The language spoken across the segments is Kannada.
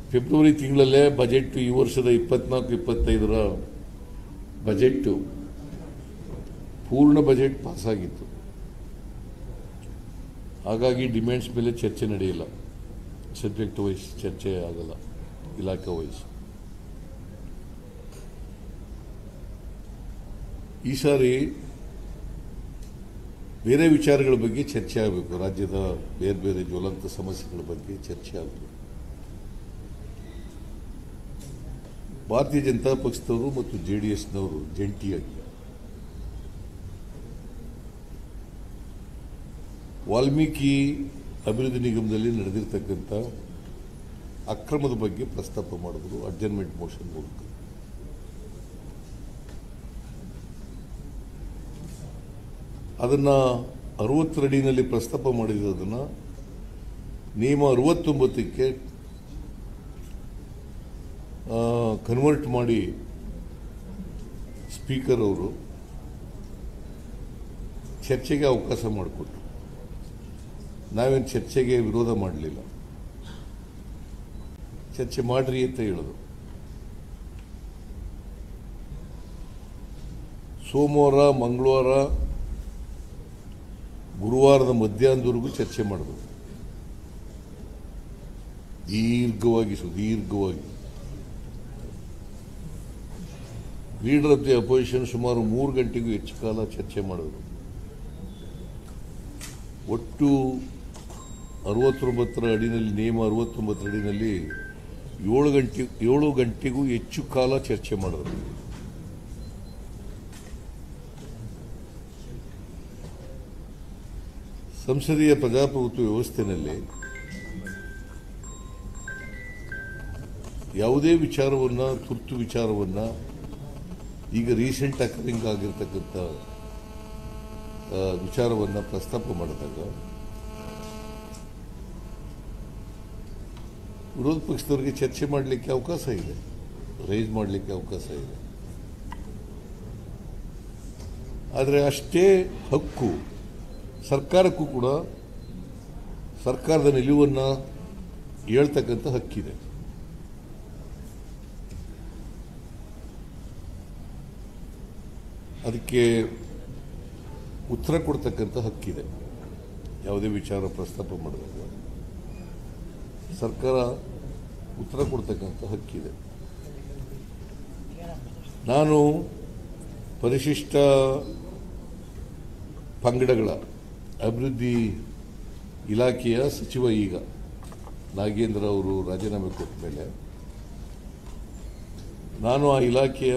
ಫೆಬ್ರವರಿ ತಿಂಗಳಲ್ಲೇ ಬಜೆಟ್ ಈ ವರ್ಷದ ಇಪ್ಪತ್ನಾಲ್ಕು ಇಪ್ಪತ್ತೈದರ ಬಜೆಟ್ ಪೂರ್ಣ ಬಜೆಟ್ ಪಾಸಾಗಿತ್ತು ಹಾಗಾಗಿ ಡಿಮ್ಯಾಂಡ್ಸ್ ಮೇಲೆ ಚರ್ಚೆ ನಡೆಯಿಲ್ಲ ಸಬ್ಜೆಕ್ಟ್ ವೈಸ್ ಚರ್ಚೆ ಆಗಲ್ಲ ಇಲಾಖೆ ವೈಸ್ ಈ ಸಾರಿ ಬೇರೆ ವಿಚಾರಗಳ ಬಗ್ಗೆ ಚರ್ಚೆ ಆಗಬೇಕು ರಾಜ್ಯದ ಬೇರೆ ಬೇರೆ ಜ್ವಲಂತ ಸಮಸ್ಯೆಗಳ ಬಗ್ಗೆ ಚರ್ಚೆ ಆಗಬೇಕು ಭಾರತೀಯ ಜನತಾ ಪಕ್ಷದವರು ಮತ್ತು ಜೆ ಡಿ ಎಸ್ನವರು ಜಂಟಿಯಾಗಿ ವಾಲ್ಮೀಕಿ ಅಭಿವೃದ್ಧಿ ನಿಗಮದಲ್ಲಿ ನಡೆದಿರ್ತಕ್ಕಂಥ ಅಕ್ರಮದ ಬಗ್ಗೆ ಪ್ರಸ್ತಾಪ ಮಾಡಿದ್ರು ಅಡ್ಜರ್ಮೆಂಟ್ ಮೋಷನ್ ಮೂಲಕ ಅದನ್ನ ಅರವತ್ತರಡಿನಲ್ಲಿ ಪ್ರಸ್ತಾಪ ಮಾಡಿರೋದನ್ನ ನಿಯಮ ಅರವತ್ತೊಂಬತ್ತಕ್ಕೆ ಕನ್ವರ್ಟ್ ಮಾಡಿ ಸ್ಪೀಕರ್ ಅವರು ಚರ್ಚೆಗೆ ಅವಕಾಶ ಮಾಡಿಕೊಟ್ರು ನಾವೇನು ಚರ್ಚೆಗೆ ವಿರೋಧ ಮಾಡಲಿಲ್ಲ ಚರ್ಚೆ ಮಾಡ್ರಿ ಅಂತ ಹೇಳೋದು ಸೋಮವಾರ ಮಂಗಳವಾರ ಗುರುವಾರದ ಮಧ್ಯಾಹ್ನದವರೆಗೂ ಚರ್ಚೆ ಮಾಡಿದ್ರು ದೀರ್ಘವಾಗಿ ಸುದೀರ್ಘವಾಗಿ ಲೀಡರ್ ಆಫ್ ದಿ ಅಪೋಸಿಷನ್ ಸುಮಾರು ಮೂರು ಗಂಟೆಗೂ ಹೆಚ್ಚು ಕಾಲ ಚರ್ಚೆ ಮಾಡಿದ್ರು ಒಟ್ಟು ಅರವತ್ತೊಂಬತ್ತರ ಅಡಿನಲ್ಲಿ ನಿಯಮ ಅರವತ್ತೊಂಬತ್ತರ ಅಡಿನಲ್ಲಿ ಏಳು ಗಂಟೆ ಏಳು ಗಂಟೆಗೂ ಹೆಚ್ಚು ಕಾಲ ಚರ್ಚೆ ಮಾಡಿದ್ರು ಸಂಸದೀಯ ಪ್ರಜಾಪ್ರಭುತ್ವ ವ್ಯವಸ್ಥೆಯಲ್ಲಿ ಯಾವುದೇ ವಿಚಾರವನ್ನ ತುರ್ತು ವಿಚಾರವನ್ನ ಈಗ ರೀಸೆಂಟ್ ಅಕರಿಂಗ್ ಆಗಿರ್ತಕ್ಕಂಥ ಆ, ವಿಚಾರವನ್ನ ಪ್ರಸ್ತಾಪ ಮಾಡಿದಾಗ ವಿರೋಧ ಪಕ್ಷದವರಿಗೆ ಚರ್ಚೆ ಮಾಡಲಿಕ್ಕೆ ಅವಕಾಶ ಇದೆ ರೈಸ್ ಮಾಡಲಿಕ್ಕೆ ಅವಕಾಶ ಇದೆ ಆದರೆ ಅಷ್ಟೇ ಹಕ್ಕು ಸರ್ಕಾರಕ್ಕೂ ಕೂಡ ಸರ್ಕಾರದ ನಿಲುವನ್ನು ಹೇಳ್ತಕ್ಕಂಥ ಹಕ್ಕಿದೆ ಅದಕ್ಕೆ ಉತ್ತರ ಕೊಡ್ತಕ್ಕಂಥ ಹಕ್ಕಿದೆ ಯಾವುದೇ ವಿಚಾರ ಪ್ರಸ್ತಾಪ ಮಾಡಿದಾಗ ಸರ್ಕಾರ ಉತ್ತರ ಕೊಡ್ತಕ್ಕಂಥ ಹಕ್ಕಿದೆ ನಾನು ಪರಿಶಿಷ್ಟ ಪಂಗಡಗಳ ಅಭಿವೃದ್ಧಿ ಇಲಾಖೆಯ ಸಚಿವ ಈಗ ನಾಗೇಂದ್ರ ಅವರು ರಾಜೀನಾಮೆ ಕೊಟ್ಟ ಮೇಲೆ ನಾನು ಆ ಇಲಾಖೆಯ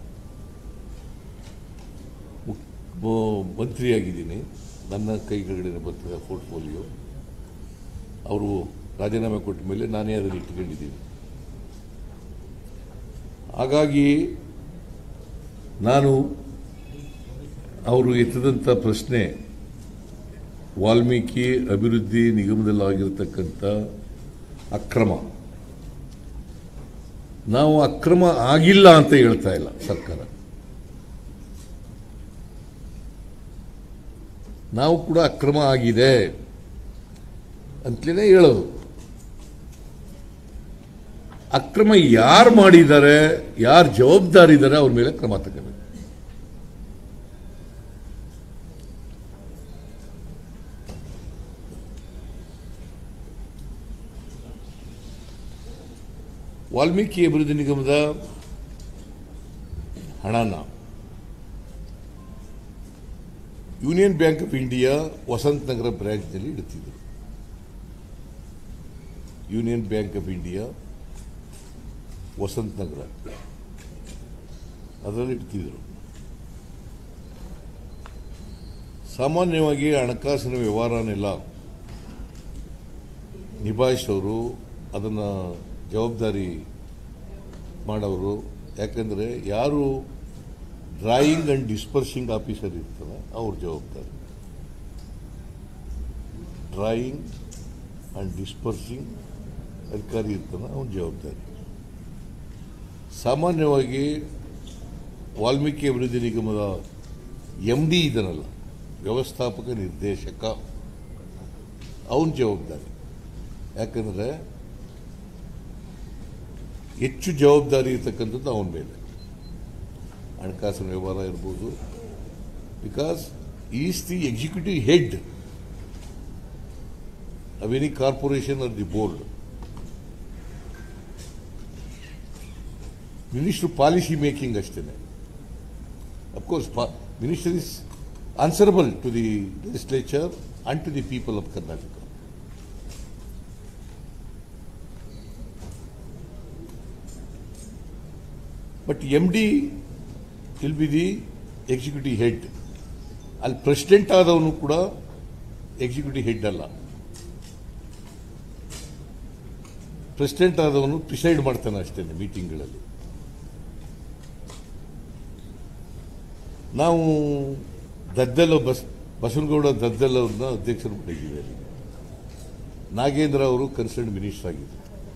ಮುಕ್- ಮ- ಮಂತ್ರಿಯಾಗಿದ್ದೀನಿ ನನ್ನ ಕೈ ಕೆಳಗಡೆ ಬರ್ತದೆ ಪೋರ್ಟ್ಫೋಲಿಯೋ ಅವರು ರಾಜೀನಾಮೆ ಕೊಟ್ಟ ಮೇಲೆ ನಾನೇ ಅದನ್ನು ಇಟ್ಕೊಂಡಿದ್ದೀನಿ ಹಾಗಾಗಿ ನಾನು ಅವರು ಎತ್ತದಂಥ ಪ್ರಶ್ನೆ ವಾಲ್ಮೀಕಿ ಅಭಿವೃದ್ಧಿ ನಿಗಮದಲ್ಲಾಗಿರ್ತಕ್ಕಂಥ ಅಕ್ರಮ ನಾವು ಅಕ್ರಮ ಆಗಿಲ್ಲ ಅಂತ ಹೇಳ್ತಾ ಇಲ್ಲ ಸರ್ಕಾರ ನಾವು ಕೂಡ ಅಕ್ರಮ ಆಗಿದೆ ಅಂತಲೇ ಹೇಳೋದು ಅಕ್ರಮ ಯಾರು ಮಾಡಿದ್ದಾರೆ ಯಾರು ಜವಾಬ್ದಾರಿ ಇದ್ದಾರೆ ಅವ್ರ ಮೇಲೆ ಕ್ರಮ ತಗೋಬೇಕು ವಾಲ್ಮೀಕಿ ಅಭಿವೃದ್ಧಿ ನಿಗಮದ ಹಣನ Union Bank of India Vasanth Nagar ಬ್ರಾಂಚ್ನಲ್ಲಿ ಇಡುತ್ತಿದ್ದರು Union Bank of India Vasanth Nagar ಅದರಲ್ಲಿ ಇಡ್ತಿದ್ರು ಸಾಮಾನ್ಯವಾಗಿ ಹಣಕಾಸಿನ ವ್ಯವಹಾರನೆಲ್ಲ ನಿಭಾಯಿಸೋರು ಅದನ್ನು ಜವಾಬ್ದಾರಿ ಮಾಡೋರು ಯಾಕಂದರೆ ಯಾರು ಡ್ರಾಯಿಂಗ್ ಆ್ಯಂಡ್ ಡಿಸ್ಪರ್ಸಿಂಗ್ ಆಫೀಸರ್ ಇರ್ತಾರೆ ಅವ್ರ ಜವಾಬ್ದಾರಿ ಡ್ರಾಯಿಂಗ್ ಆ್ಯಂಡ್ ಡಿಸ್ಪರ್ಸಿಂಗ್ ಅಧಿಕಾರಿ ಇರ್ತಾನೆ ಅವನ ಜವಾಬ್ದಾರಿ ಸಾಮಾನ್ಯವಾಗಿ ವಾಲ್ಮೀಕಿ ಅಭಿವೃದ್ಧಿ ನಿಗಮದ ಎಂ ಡಿ ಇದನ್ನಲ್ಲ ವ್ಯವಸ್ಥಾಪಕ ನಿರ್ದೇಶಕ ಅವನ ಜವಾಬ್ದಾರಿ ಯಾಕಂದರೆ ಹೆಚ್ಚು ಜವಾಬ್ದಾರಿ ಇರ್ತಕ್ಕಂಥದ್ದು ಅವನ ಮೇಲೆ ಹಣಕಾಸಿನ ವ್ಯವಹಾರ ಇರ್ಬೋದು because is the executive head of any corporation or the board. Minister policy making ಅಷ್ಟೇನೆ of course minister is answerable to the legislature and to the people of Karnataka but M D will be the executive head ಅಲ್ಲಿ ಪ್ರೆಸಿಡೆಂಟ್ ಆದವನು ಕೂಡ ಎಕ್ಸಿಕ್ಯೂಟಿವ್ ಹೆಡ್ ಅಲ್ಲ ಪ್ರೆಸಿಡೆಂಟ್ ಆದವನು ಪ್ರಿಸೈಡ್ ಮಾಡ್ತಾನೆ ಅಷ್ಟೇ ಮೀಟಿಂಗ್ಗಳಲ್ಲಿ ನಾವು ದದ್ದಲ ಬಸ್ ಬಸವನಗೌಡ ದದ್ದಲ್ ಅವ್ರನ್ನ ಅಧ್ಯಕ್ಷರು ಮಾಡಿದ್ದೀವಿ ನಾಗೇಂದ್ರ ಅವರು ಕನ್ಸರ್ನ್ ಮಿನಿಸ್ಟರ್ ಆಗಿದ್ದರು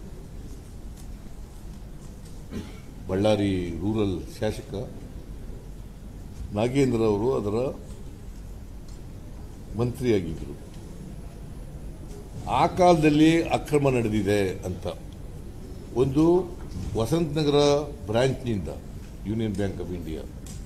ಬಳ್ಳಾರಿ ರೂರಲ್ ಶಾಸಕ ನಾಗೇಂದ್ರ ಅವರು ಅದರ ಮಂತ್ರಿಯಾಗಿದ್ದರು ಆ ಕಾಲದಲ್ಲಿ ಅಕ್ರಮ ನಡೆದಿದೆ ಅಂತ ಒಂದು ವಸಂತನಗರ ಬ್ರಾಂಚ್ನಿಂದ ಯೂನಿಯನ್ ಬ್ಯಾಂಕ್ ಆಫ್ ಇಂಡಿಯಾ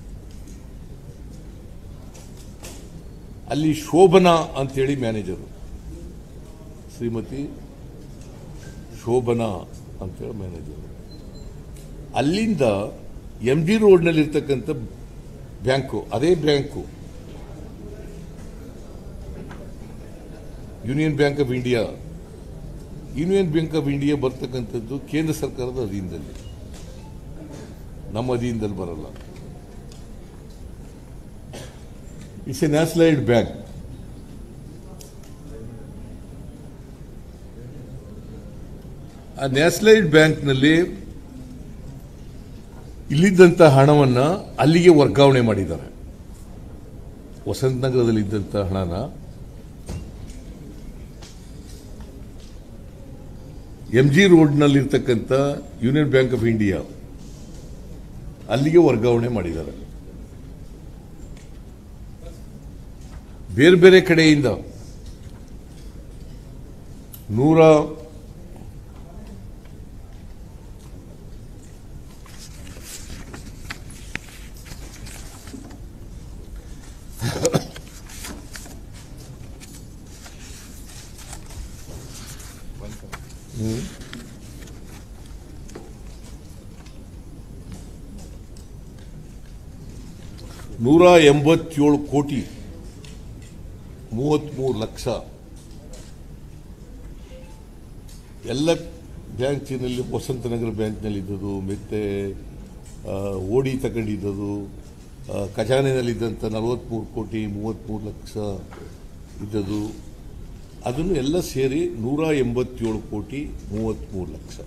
ಅಲ್ಲಿ ಶೋಭನಾ ಅಂತೇಳಿ ಮ್ಯಾನೇಜರು ಶ್ರೀಮತಿ ಶೋಭನಾ ಅಂತೇಳಿ ಮ್ಯಾನೇಜರ್ ಅಲ್ಲಿಂದ ಎಂ ಡಿ ರೋಡ್ನಲ್ಲಿ ಇರ್ತಕ್ಕಂಥ ಬ್ಯಾಂಕು ಅದೇ bank Union Bank of India Union Bank of India ಬರ್ತಕ್ಕಂಥದ್ದು ಕೇಂದ್ರ ಸರ್ಕಾರದ ಅಧೀನದಲ್ಲಿ ನಮ್ಮ ಅಧೀನದಲ್ಲಿ ಬರಲ್ಲ ಇಟ್ಸ್ ಎ ನ್ಯಾಷನಲೈಡ್ ಬ್ಯಾಂಕ್ ಆ ನ್ಯಾಷನಲೈಡ್ ಬ್ಯಾಂಕ್ನಲ್ಲಿ ಇಲ್ಲಿದ್ದಂಥ ಹಣವನ್ನ ಅಲ್ಲಿಗೆ ವರ್ಗಾವಣೆ ಮಾಡಿದ್ದಾರೆ ವಸಂತನಗರದಲ್ಲಿ ಇದ್ದಂಥ ಹಣನ ಎಂ ಜಿ ರೋಡ್ನಲ್ಲಿರ್ತಕ್ಕಂಥ ಯೂನಿಯನ್ ಬ್ಯಾಂಕ್ ಆಫ್ ಇಂಡಿಯಾ ಅಲ್ಲಿಗೆ ವರ್ಗಾವಣೆ ಮಾಡಿದ್ದಾರೆ ಬೇರೆ ಬೇರೆ ಕಡೆಯಿಂದ ನೂರ ನೂರ ಎಂಬತ್ತೇಳು ಕೋಟಿ ಮೂವತ್ಮೂರು ಲಕ್ಷ ಎಲ್ಲ ಬ್ಯಾಂಕಿನಲ್ಲಿ ವಸಂತನಗರ ಬ್ಯಾಂಕ್ನಲ್ಲಿ ಇದ್ದದ್ದು ಮತ್ತೆ ಆ, ಓಡಿ ತಗೊಂಡಿದ್ದದು ಆ, ಖಜಾನೆನಲ್ಲಿದ್ದಂಥ ನಲವತ್ತ್ಮೂರು ಕೋಟಿ ಮೂವತ್ತ್ಮೂರು ಲಕ್ಷ ಇದ್ದದ್ದು ಅದನ್ನು ಎಲ್ಲ ಸೇರಿ ನೂರ ಎಂಬತ್ತೇಳು ಕೋಟಿ ಮೂವತ್ತ್ಮೂರು ಲಕ್ಷ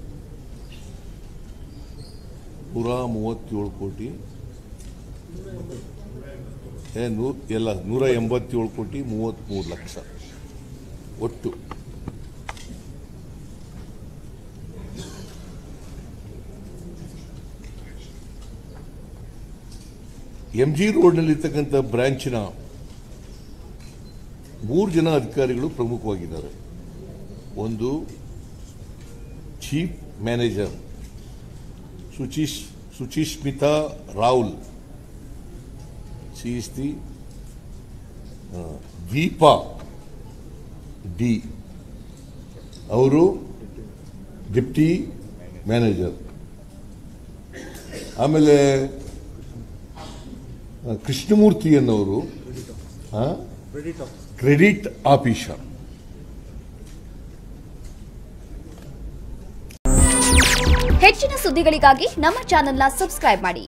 ನೂರ ಮೂವತ್ತೇಳು ಕೋಟಿ ಏ ನೂ ಎಲ್ಲ ನೂರ ಎಂಬತ್ತೇಳು ಕೋಟಿ ಮೂವತ್ತ್ಮೂರು ಲಕ್ಷ ಒಟ್ಟು ಎಂ ಜಿ ರೋಡ್ನಲ್ಲಿರ್ತಕ್ಕಂಥ ಬ್ರಾಂಚಿನ ಮೂರು ಜನ ಅಧಿಕಾರಿಗಳು ಪ್ರಮುಖವಾಗಿದ್ದಾರೆ ಒಂದು ಚೀಫ್ ಮ್ಯಾನೇಜರ್ ಸುಚಿಶ್ Suchismita Rahul C is the Deepa D ಅವರು ಡಿಪ್ಟಿ ಮ್ಯಾನೇಜರ್ ಆಮೇಲೆ ಆ, ಕೃಷ್ಣಮೂರ್ತಿ ಅನ್ನೋರು ಕ್ರೆಡಿಟ್ ಆಫೀಸರ್ ಹೆಚ್ಚಿನ ಸುದ್ದಿಗಳಿಗಾಗಿ ನಮ್ಮ ಚಾನೆಲ್ನ ಸಬ್ಸ್ಕ್ರೈಬ್ ಮಾಡಿ